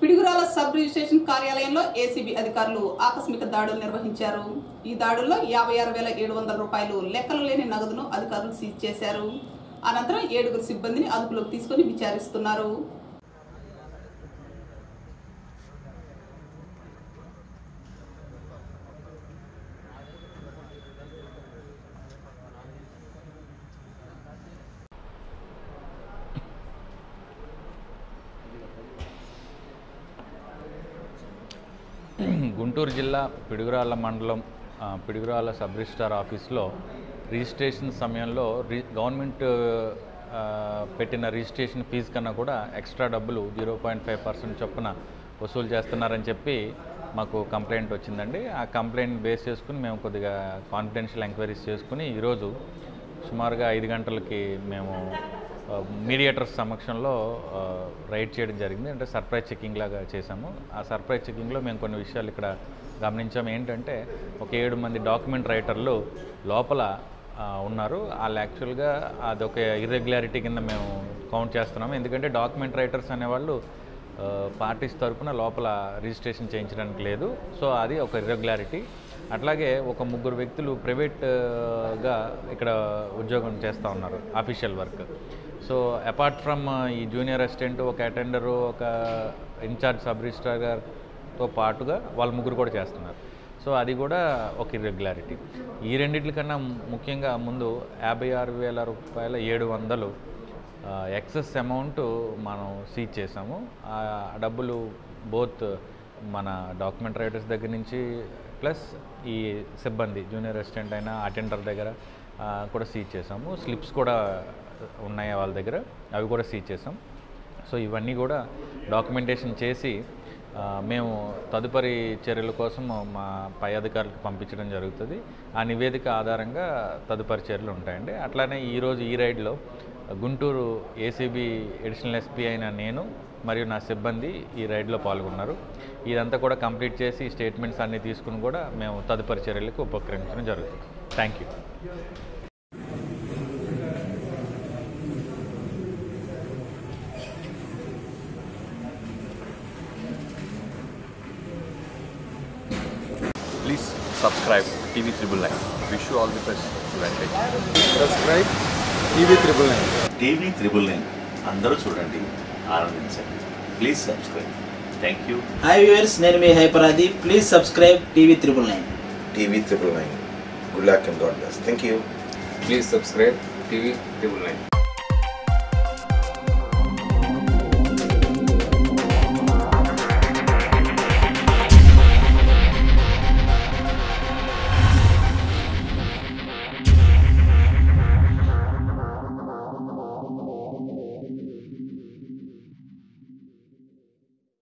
Piduguralla sub registration కార్యాలయంలో ACB అధికారులు ఆకస్మిక దాడులు నిర్వహించారు ఈ దాడుల్లో యాభై ఆరు వేల ఏడు వందల రూపాయలు లెక్కలు లేని నగదును అధికారులు సీజ్ చేశారు అనంతరం ఏడుగురు సిబ్బందిని అదుపులోకి తీసుకుని విచారిస్తున్నారు గుంటూరు జిల్లా పిడుగురాళ్ళ మండలం ఆ, పిడుగురాళ్ళ సబ్ రిజిస్ట్రార్ ఆఫీస్లో రిజిస్ట్రేషన్ సమయంలో రి గవర్నమెంట్ ఆ, పెట్టిన రిజిస్ట్రేషన్ ఫీజు కన్నా కూడా ఎక్స్ట్రా డబ్బులు జీరో పాయింట్ ఫైవ్ పర్సెంట్ చొప్పున వసూలు చేస్తున్నారని చెప్పి మాకు కంప్లైంట్ వచ్చిందండి ఆ కంప్లైంట్ బేస్ చేసుకుని మేము కొద్దిగా కాన్ఫిడెన్షియల్ ఎంక్వైరీస్ చేసుకుని ఈరోజు సుమారుగా ఐదు గంటలకి మేము ఆ, మీడియేటర్స్ సమక్షంలో ఆ, రైడ్ చేయడం జరిగింది అంటే సర్ప్రైజ్ చెకింగ్ లాగా చేశాము ఆ సర్ప్రైజ్ చెకింగ్లో మేము కొన్ని విషయాలు ఇక్కడ గమనించాము ఏంటంటే ఒక ఏడు మంది డాక్యుమెంట్ రైటర్లు లోపల ఆ, ఉన్నారు వాళ్ళు యాక్చువల్గా అదొక ఇర్రెగ్యులారిటీ కింద మేము కౌంట్ చేస్తున్నాము ఎందుకంటే డాక్యుమెంట్ రైటర్స్ అనేవాళ్ళు ఆ, పార్టీస్ తరపున లోపల రిజిస్ట్రేషన్ చేయించడానికి లేదు సో అది ఒక ఇర్రెగ్యులారిటీ అట్లాగే ఒక ముగ్గురు వ్యక్తులు ప్రైవేట్గా ఇక్కడ ఉద్యోగం చేస్తూ ఉన్నారు official work so apart from ఈ జూనియర్ అసిస్టెంట్ ఒక అటెండరు ఒక ఇన్ఛార్జ్ సబ్ రిజిస్ట్రార్ గారితో పాటుగా వాళ్ళ ముగ్గురు కూడా చేస్తున్నారు సో అది కూడా ఒక ఇర్రెగ్యులారిటీ ఈ రెండిట్లకన్నా ముఖ్యంగా ముందు యాభై ఆరు వేల రూపాయల ఏడు వందలు ఎక్సెస్ అమౌంట్ మనం సీజ్ చేసాము ఆ డబ్బులు బోత్ మన డాక్యుమెంట్ రైటర్స్ దగ్గర నుంచి ప్లస్ ఈ సిబ్బంది జూనియర్ అసిస్టెంట్ అయినా అటెండర్ దగ్గర ఆ, కూడా సీజ్ చేసాము స్లిప్స్ కూడా ఉన్నాయి వాళ్ళ దగ్గర అవి కూడా సీజ్ చేసాం సో ఇవన్నీ కూడా డాక్యుమెంటేషన్ చేసి ఆ, మేము తదుపరి చర్యల కోసం మా పై అధికారులకు పంపించడం జరుగుతుంది ఆ నివేదిక ఆధారంగా తదుపరి చర్యలు ఉంటాయండి అట్లానే ఈరోజు ఈ రైడ్లో గుంటూరు ఏసీబీ ఎడిషనల్ ఎస్పీ అయిన నేను మరియు నా సిబ్బంది ఈ రైడ్లో పాల్గొన్నారు ఇదంతా కూడా కంప్లీట్ చేసి స్టేట్మెంట్స్ అన్నీ తీసుకుని కూడా మేము తదుపరి చర్యలకు ఉపక్రమించడం జరుగుతుంది thank you Please subscribe TV Triple Nine. Wish you all the best. Advantage. Subscribe TV triple nine TV triple nine అందరూ చూడండి ఆనందించండి please subscribe thank you hi viewers నేను మీ హైపరాది please subscribe TV triple nine TV triple nine. Good luck and God bless. Thank you. Please subscribe TV triple nine